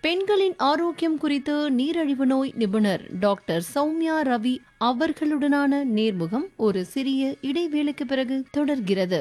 பெண்களின் ஆரோக்கியம் குறித்து நீரிழிவு நோய் நிபுணர் டாக்டர் சௌமியா ரவி அவர்களுடனான நேர்முகம் ஒரு சிறிய இடைவேளைக்கு பிறகு தொடர்கிறது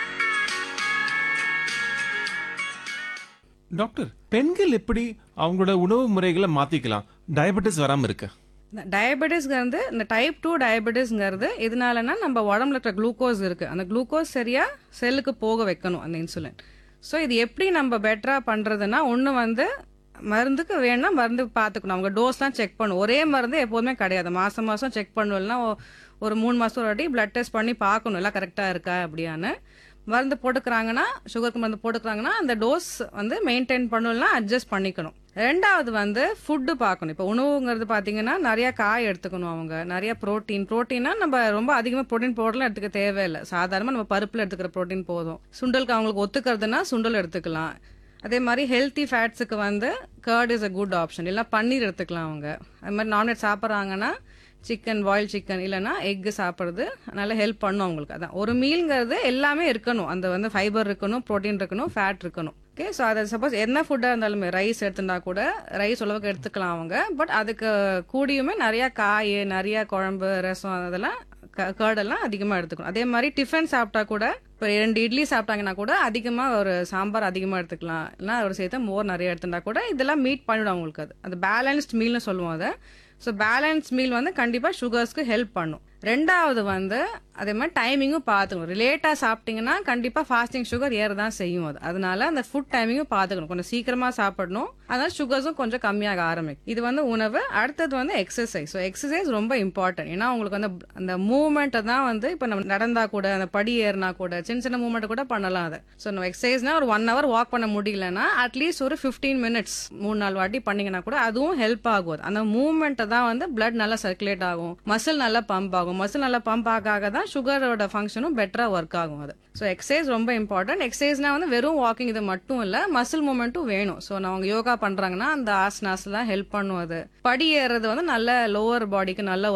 டாக்டர் பெண்கள் எப்படி அவங்களோட உணவு முறைகளை மாத்திக்கலாம் டயபெட்டிஸ் வராம இருக்க டயபெட்டிஸ்ங்கிறது இந்த டைப் டூ டயபெட்டிஸ்ங்கிறது எதனாலனா நம்ம உடம்புல இருக்கிற குளுக்கோஸ் இருக்கு அந்த குளுக்கோஸ் சரியா செல்லுக்கு போக வைக்கணும் அந்த இன்சுலின் ஸோ இது எப்படி நம்ம பெட்டரா பண்றதுன்னா ஒன்று வந்து மருந்துக்கு வேணும்னா மருந்து பார்த்துக்கணும் அவங்க டோஸ்லாம் செக் பண்ணணும் ஒரே மருந்து எப்போதுமே கிடையாது மாசம் மாசம் செக் பண்ணணும்னா ஒரு மூணு மாசம் ஒரு வாட்டி பிளட் டெஸ்ட் பண்ணி பார்க்கணும் எல்லாம் கரெக்டாக இருக்கா அப்படியான்னு மருந்து போட்டுக்கிறாங்கன்னா சுகருக்கு மருந்து போட்டுக்கிறாங்கன்னா அந்த டோஸ் வந்து மெயின்டைன் பண்ணணும்னா அட்ஜஸ்ட் பண்ணிக்கணும் ரெண்டாவது வந்து ஃபுட்டு பார்க்கணும் இப்போ உணவுங்கிறது பார்த்தீங்கன்னா நிறைய காய் எடுத்துக்கணும் அவங்க நிறைய ப்ரோட்டீன் ப்ரோட்டீனா நம்ம ரொம்ப அதிகமாக ப்ரோட்டீன் பவுடர்லாம் எடுத்துக்க தேவையில்லை சாதாரணமாக நம்ம பருப்பில் எடுத்துக்கிற ப்ரோட்டீன் போதும் சுண்டலுக்கு அவங்களுக்கு ஒத்துக்கிறதுனா சுண்டல் எடுத்துக்கலாம் அதே மாதிரி ஹெல்த்தி ஃபேட்ஸுக்கு வந்து curd is a good option இல்லை பன்னீர் எடுத்துக்கலாம் அவங்க அது மாதிரி நான்வெஜ் சாப்பிட்றாங்கன்னா சிக்கன் பாயில் சிக்கன் இல்லைன்னா எக்கு சாப்பிட்றது நல்லா ஹெல்ப் பண்ணும் அவங்களுக்கு அதான் ஒரு மீல்ங்கிறது எல்லாமே இருக்கணும் அந்த வந்து ஃபைபர் இருக்கணும் ப்ரோட்டீன் இருக்கணும் ஃபேட் இருக்கணும் ஓகே ஸோ அதை சப்போஸ் என்ன ஃபுட்டாக இருந்தாலுமே ரைஸ் எடுத்துட்டா கூட ரைஸ் அளவுக்கு எடுத்துக்கலாம் அவங்க பட் அதுக்கு கூடியுமே நிறைய காய் நிறைய குழம்பு ரசம் அதெல்லாம் கேர்டெல்லாம் அதிகமாக எடுத்துக்கணும் அதே மாதிரி டிஃபன் சாப்பிட்டா கூட இப்போ ரெண்டு இட்லி சாப்பிட்டாங்கன்னா கூட அதிகமாக ஒரு சாம்பார் அதிகமாக எடுத்துக்கலாம் இல்லைன்னா ஒரு சேர்த்து மோர் நிறைய எடுத்துட்டா கூட இதெல்லாம் மீட் பண்ணிவிடும் அவங்களுக்கு அது அது பேலன்ஸ்ட் மீல்னு சொல்லுவோம் அதை ஸோ பேலன்ஸ் மீல் வந்து கண்டிப்பாக சுகர்ஸ்க்கு ஹெல்ப் பண்ணும் ரெண்டாவது வந்து அதே மாதிரி டைமிங்கும் பார்த்துக்கணும் லேட்டாக சாப்பிட்டீங்கன்னா கண்டிப்பாக ஃபாஸ்டிங் சுகர் ஏற தான் செய்யும் அது அதனால அந்த ஃபுட் டைமிங்கும் பார்த்துக்கணும் கொஞ்சம் சீக்கிரமாக சாப்பிடணும் அதனால சுகர்ஸும் கொஞ்சம் கம்மியாக ஆரம்பிக்கும் இது வந்து உணவு அடுத்தது வந்து எக்ஸசைஸ் ஸோ எக்ஸசைஸ் ரொம்ப இம்பார்ட்டன்ட் ஏன்னா உங்களுக்கு வந்து அந்த மூவ்மெண்ட்டை தான் வந்து இப்போ நம்ம நடந்தா கூட அந்த படி ஏறினா கூட சின்ன சின்ன மூவ்மெண்ட் கூட பண்ணலாம் அதை ஸோ நம்ம எக்ஸசைஸ்னா ஒரு ஒன் ஹவர் வாக் பண்ண முடியலன்னா அட்லீஸ்ட் ஒரு ஃபிஃப்டீன் மினிட்ஸ் மூணு நாலு வாட்டி பண்ணீங்கன்னா கூட அதுவும் ஹெல்ப் ஆகும் அந்த மூவ்மெண்ட்டை தான் வந்து பிளட் நல்லா சர்க்குலேட் ஆகும் மசில் நல்லா பம்ப் ஆகும் மசில் நல்லா பம்ப் ஆக ஆக தான் சுகரோட ஃபங்க்ஷனும் பெட்டராக ஒர்க் ஆகும் அது ஸோ எக்ஸசைஸ் ரொம்ப இம்பார்ட்டன்ட் எக்ஸசைஸ்னா வந்து வெறும் வாக்கிங் இது மட்டும் இல்லை மசில் மூமெண்ட்டும் வேணும் ஸோ அவங்க யோகா பண்றாங்கன்னா அந்த ஆசனாஸ்லாம் ஹெல்ப் பண்ணும் அது படி ஏறுறது வந்து நல்ல லோவர் பாடிக்கு நல்ல